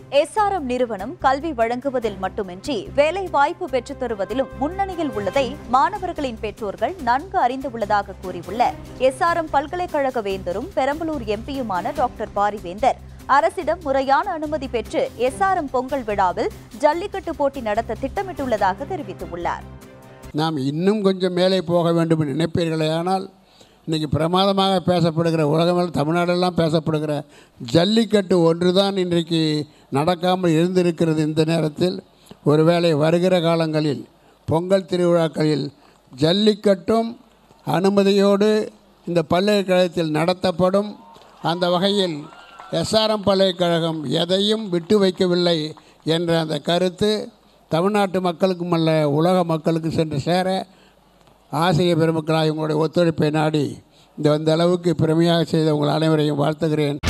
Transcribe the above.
SRM நிறுவனம் கல்வி வழங்குவதில் மட்டுமின்றி வேலை வாய்ப்பு பெற்றுத் தருவதிலும் முன்னணியில் உள்ளதை மாணவர்களின் பெற்றோர்கள் நன்கு அறிந்துள்ளதாக கூறியுள்ள எஸ்ஆர்எம் பல்கலைக்கழக வேந்தரும் பெரம்பலூர் எம்பியுமான டாக்டர் பாரிவேந்தர் அரசிடம் முறையான அனுமதி பெற்று எஸ்ஆர்எம் பொங்கல் விழாவில் ஜல்லிக்கட்டு போட்டி நடத்த திட்டமிட்டுள்ளதாக தெரிவித்துள்ளார் நாம் இன்னும் கொஞ்சம் மேலே போக வேண்டும் என்று நினைப்பீர்களே ஆனால் இன்றைக்கி பிரமாதமாக பேசப்படுகிற உலகமெல்லாம் தமிழ்நாடெல்லாம் பேசப்படுகிற ஜல்லிக்கட்டு ஒன்று தான் இன்றைக்கு நடக்காமல் இருந்திருக்கிறது இந்த நேரத்தில் ஒருவேளை வருகிற காலங்களில் பொங்கல் திருவிழாக்களில் ஜல்லிக்கட்டும் அனுமதியோடு இந்த பல்கலைக்கழகத்தில் நடத்தப்படும் அந்த வகையில் எஸ்ஆர்எம் பல்கலைக்கழகம் எதையும் விட்டு வைக்கவில்லை என்ற அந்த கருத்து தமிழ்நாட்டு மக்களுக்கும் அல்ல உலக மக்களுக்கு சென்று சேர ஆசிரியர் பெருமக்களாக உங்களுடைய ஒத்துழைப்பை நாடி இந்த அந்த அளவுக்கு பெருமையாக செய்த உங்கள் அனைவரையும் வாழ்த்துகிறேன்